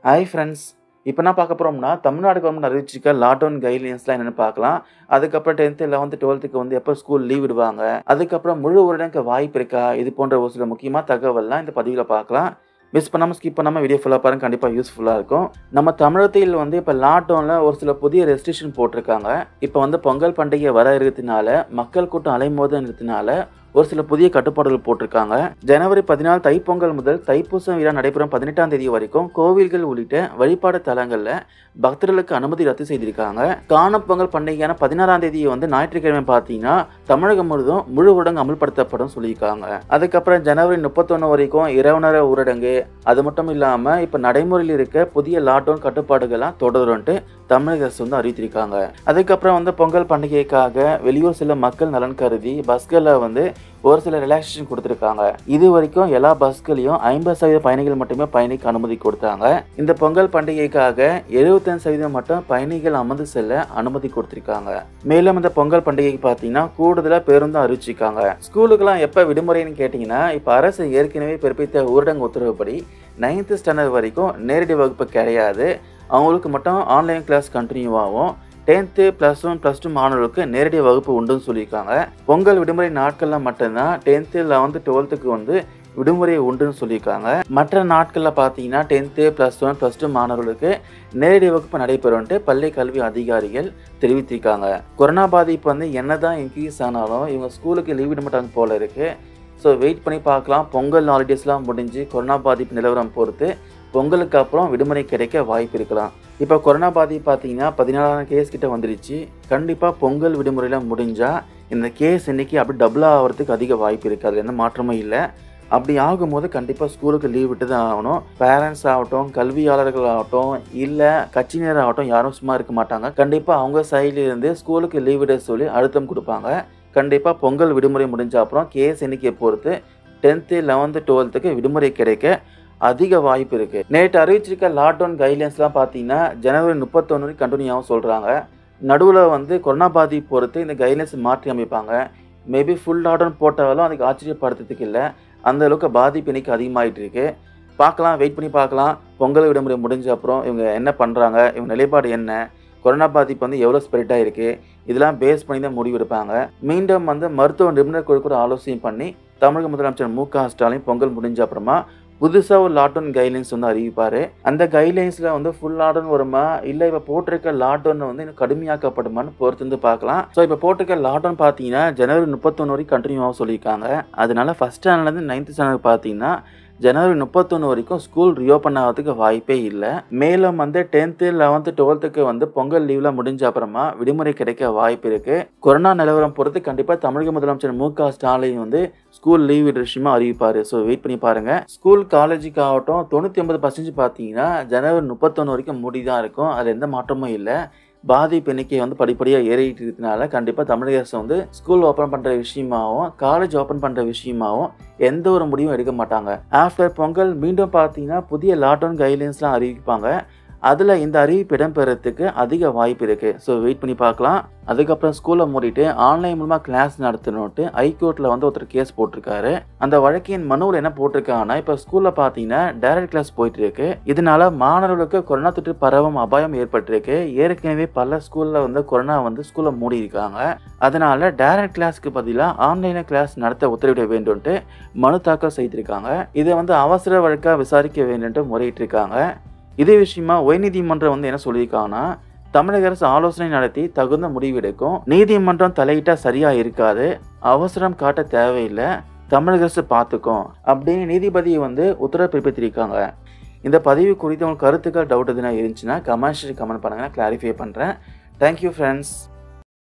hi friends இப்போ என்ன பார்க்க போகிறோம்னா தமிழ்நாடு கவர்மெண்ட் அறிவிச்சிருக்க லாக்டவுன் கைட்லைன்ஸ்லாம் என்னென்னு பார்க்கலாம் அதுக்கப்புறம் டென்த்து லெவன்த்து டுவெல்த்துக்கு வந்து எப்போ ஸ்கூல் லீவ் விடுவாங்க அதுக்கப்புறம் முழு ஊரடங்கு வாய்ப்பு இருக்கா இது போன்ற ஒரு சில முக்கியமான தகவல்லாம் இந்த பதிவில் பார்க்கலாம் மிஸ் பண்ணாமல் ஸ்கிப் பண்ணாமல் வீடியோ ஃபுல்லாக பாருங்க கண்டிப்பாக யூஸ்ஃபுல்லாக இருக்கும் நம்ம தமிழகத்தில் வந்து இப்போ லாக்டவுனில் ஒரு சில புதிய ரெஸ்ட்ரிக்ஷன் போட்டிருக்காங்க இப்போ வந்து பொங்கல் பண்டிகை வர இருக்கிறதுனால மக்கள் கூட்டம் அலைமோதுன்றதுனால ஒரு சில புதிய கட்டுப்பாடுகள் போட்டிருக்காங்க ஜனவரி பதினாலு தைப்பொங்கல் முதல் தைப்பூசம் விழா நடைபெறும் பதினெட்டாம் தேதி வரைக்கும் கோவில்கள் உள்ளிட்ட வழிபாடு தலங்களில் பக்தர்களுக்கு அனுமதி ரத்து செய்திருக்காங்க காணும் பொங்கல் பண்டிகையான பதினாறாம் தேதி வந்து ஞாயிற்றுக்கிழமை பார்த்தீங்கன்னா தமிழகம் முழுவதும் முழு ஊரடங்கு அமல்படுத்தப்படும் சொல்லியிருக்காங்க அதுக்கப்புறம் ஜனவரி முப்பத்தொன்று வரைக்கும் இரவு நேர ஊரடங்கு அது மட்டும் இல்லாமல் இப்போ நடைமுறையில் இருக்க புதிய லாக்டவுன் கட்டுப்பாடுகள்லாம் தொடரும்ட்டு தமிழக அரசு வந்து அறிவித்திருக்காங்க அதுக்கப்புறம் வந்து பொங்கல் பண்டிகைக்காக வெளியூர் சில மக்கள் நலன் கருதி பஸ்களில் வந்து ஒரு சில ரிலாக்ஸேஷன் கொடுத்துருக்காங்க இது வரைக்கும் எல்லா பஸ்களையும் ஐம்பது சதவீத பயணிகள் மட்டுமே பயணிக்க அனுமதி கொடுத்தாங்க இந்த பொங்கல் பண்டிகைக்காக எழுபத்தஞ்சு சதவீதம் மட்டும் பயணிகள் அமர்ந்து செல்ல அனுமதி கொடுத்துருக்காங்க மேலும் இந்த பொங்கல் பண்டிகைக்கு பார்த்தீங்கன்னா கூடுதலாக பேருந்தும் அறிவிச்சிருக்காங்க ஸ்கூலுக்கெல்லாம் எப்போ விடுமுறைன்னு கேட்டிங்கன்னா இப்போ அரசு ஏற்கனவே பிறப்பித்த ஊரடங்கு உத்தரவுப்படி நைன்த்து ஸ்டாண்டர்ட் வரைக்கும் நேரடி வகுப்பு கிடையாது அவங்களுக்கு மட்டும் ஆன்லைன் கிளாஸ் கண்டினியூ ஆகும் tenth plus one plus two மாணவர்களுக்கு நேரடி வகுப்பு உண்டுன்னு சொல்லியிருக்காங்க பொங்கல் விடுமுறை நாட்களில் மட்டும்தான் டென்த்து லெவன்த்து டுவெல்த்துக்கு வந்து விடுமுறை உண்டுன்னு சொல்லியிருக்காங்க மற்ற நாட்களில் பார்த்தீங்கன்னா tenth plus one plus two மாணவர்களுக்கு நேரடி வகுப்பு நடைபெறும்ட்டு பள்ளி கல்வி அதிகாரிகள் தெரிவித்திருக்காங்க கொரோனா பாதிப்பு வந்து என்ன தான் இன்க்ரீஸ் ஆனாலும் இவங்க ஸ்கூலுக்கு லீவ் விட மாட்டாங்க போல இருக்குது ஸோ வெயிட் பண்ணி பார்க்கலாம் பொங்கல் ஹாலிடேஸ்லாம் முடிஞ்சு கொரோனா பாதிப்பு நிலவரம் பொறுத்து பொங்கலுக்கு அப்புறம் விடுமுறை கிடைக்க வாய்ப்பு இருக்கலாம் இப்போ கொரோனா பாதிப்பு பார்த்தீங்கன்னா பதினாலாயிரம் கேஸ் கிட்ட வந்துருச்சு கண்டிப்பாக பொங்கல் விடுமுறையில் முடிஞ்சால் இந்த கேஸ் எண்ணிக்கை அப்படி டபுள் ஆகிறதுக்கு அதிக வாய்ப்பு இருக்குது அதில் எந்த மாற்றமும் இல்லை அப்படி ஆகும்போது கண்டிப்பாக ஸ்கூலுக்கு லீவ் விட்டு தான் ஆகணும் பேரண்ட்ஸ் ஆகட்டும் கல்வியாளர்கள் ஆகட்டும் இல்லை கட்சியினர் ஆகட்டும் யாரும் சும்மா இருக்க மாட்டாங்க கண்டிப்பாக அவங்க சைட்லேருந்து ஸ்கூலுக்கு லீவ் விட சொல்லி அழுத்தம் கொடுப்பாங்க கண்டிப்பாக பொங்கல் விடுமுறை முடிஞ்ச அப்புறம் கேஸ் எண்ணிக்கையை பொறுத்து டென்த்து லெவன்த்து டுவெல்த்துக்கு விடுமுறை கிடைக்க அதிக வாய்ப்பு இருக்குது நேற்று அறிவிச்சிருக்க லாக்டவுன் கைட்லைன்ஸ்லாம் பார்த்தீங்கன்னா ஜனவரி முப்பத்தொன்று வரைக்கும் கண்டினியூ ஆகும் சொல்கிறாங்க நடுவில் வந்து கொரோனா பாதிப்பு பொறுத்து இந்த கைட்லைன்ஸ் மாற்றி அமைப்பாங்க மேபி ஃபுல் லாக்டவுன் போட்டாலும் அதுக்கு ஆச்சரியப்படுத்துறதுக்கு இல்லை அந்த அளவுக்கு பாதிப்பு இன்னைக்கு அதிகமாகிட்டு இருக்கு பார்க்கலாம் வெயிட் பண்ணி பார்க்கலாம் பொங்கல் விடுமுறை முடிஞ்ச அப்புறம் இவங்க என்ன பண்ணுறாங்க இவங்க நிலைப்பாடு என்ன கொரோனா பாதிப்பு வந்து எவ்வளோ ஸ்ப்ரெட் ஆகிருக்கு இதெல்லாம் பேஸ் பண்ணி தான் முடிவெடுப்பாங்க மீண்டும் வந்து மருத்துவ நிபுணர் குழு கூட ஆலோசனை பண்ணி தமிழக முதலமைச்சர் மு க ஸ்டாலின் பொங்கல் முடிஞ்ச அப்புறமா புதுசாக ஒரு லாக்டவுன் கைட்லைன்ஸ் வந்து அறிவிப்பார் அந்த கைட்லைன்ஸில் வந்து ஃபுல் லாக்டவுன் வருமா இல்லை இப்போ போட்டிருக்க லாக்டவுன் வந்து இன்னும் கடுமையாக்கப்படுமான்னு பொறுத்து வந்து பார்க்கலாம் ஸோ இப்போ போட்டிருக்க லாக்டவுன் பார்த்தீங்கன்னா ஜனவரி முப்பத்தொன்று வரைக்கும் கண்டினியூ ஆக சொல்லியிருக்காங்க அதனால ஃபஸ்ட் ஸ்டாண்டர்ட்லேருந்து நைன்த் ஸ்டாண்டர்ட் பார்த்தீங்கன்னா ஜனவரி முப்பத்தொன்று வரைக்கும் ஸ்கூல் ரியோப்பன் ஆகிறதுக்கு வாய்ப்பே இல்லை மேலும் வந்து டென்த்து லெவன்த்து டுவெல்த்துக்கு வந்து பொங்கல் லீவ்லாம் முடிஞ்ச அப்புறமா விடுமுறை கிடைக்க வாய்ப்பு இருக்குது கொரோனா நிலவரம் பொறுத்து கண்டிப்பாக தமிழக முதலமைச்சர் மு க ஸ்டாலின் வந்து ஸ்கூல் லீவ் விடுற விஷயமா அறிவிப்பார் ஸோ வெயிட் பண்ணி பாருங்கள் ஸ்கூல் காலேஜுக்கு ஆகட்டும் தொண்ணூற்றி ஒன்பது பர்சன்டேஜ் பார்த்தீங்கன்னா ஜனவரி முப்பத்தொன்று வரைக்கும் மூடி தான் இருக்கும் அதில் எந்த மாற்றமும் இல்லை பாதிப்பு எண்ணிக்கை வந்து படிப்படியாக ஏறிட்டு இருக்கிறதுனால கண்டிப்பாக தமிழக அரசு வந்து ஸ்கூல் ஓப்பன் பண்ணுற விஷயமாகவும் காலேஜ் ஓப்பன் பண்ணுற விஷயமாகவும் எந்த ஒரு முடிவும் எடுக்க மாட்டாங்க ஆஃப்டர் பொங்கல் மீண்டும் பார்த்தீங்கன்னா புதிய லாக்டவுன் கைட்லைன்ஸ்லாம் அறிவிப்பாங்க அதில் இந்த அறிவிப்பு இடம்பெறத்துக்கு அதிக வாய்ப்பு இருக்குது ஸோ வெயிட் பண்ணி பார்க்கலாம் அதுக்கப்புறம் ஸ்கூலை மூடிட்டு ஆன்லைன் மூலமாக கிளாஸ் நடத்தணுன்ட்டு ஹைகோர்ட்டில் வந்து ஒருத்தர் கேஸ் போட்டிருக்காரு அந்த வழக்கின் மனுவில் என்ன போட்டிருக்காங்கன்னா இப்போ ஸ்கூலில் பார்த்தீங்கன்னா டைரக்ட் கிளாஸ் போயிட்டு இருக்கு இதனால மாணவர்களுக்கு கொரோனா தொற்று பரவும் அபாயம் ஏற்பட்டிருக்கு ஏற்கனவே பல ஸ்கூலில் வந்து கொரோனா வந்து ஸ்கூலை மூடி இருக்காங்க அதனால டைரக்ட் கிளாஸ்க்கு பதிலாக ஆன்லைனில் கிளாஸ் நடத்த உத்தரவிட வேண்டும்ட்டு மனு தாக்கல் செய்திருக்காங்க இதை வந்து அவசர வழக்காக விசாரிக்க வேண்டும்ட்டு முறையிட்டு இருக்காங்க இதே விஷயமா உயர்நீதிமன்றம் வந்து என்ன சொல்லியிருக்காங்கன்னா தமிழக அரசு ஆலோசனை நடத்தி தகுந்த முடிவெடுக்கும் நீதிமன்றம் தலையிட்டா சரியா இருக்காது அவசரம் காட்ட தேவையில்லை தமிழக அரசு பார்த்துக்கும் அப்படின்னு நீதிபதி வந்து உத்தரவு பிறப்பித்திருக்காங்க இந்த பதிவு குறித்து உங்களுக்கு கருத்துக்கள் டவுட் எதுனா இருந்துச்சுன்னா கமெண்ட்ஸ் கமெண்ட் பண்ணுங்க கிளாரிஃபை பண்ணுறேன் தேங்க்யூ ஃப்ரெண்ட்ஸ்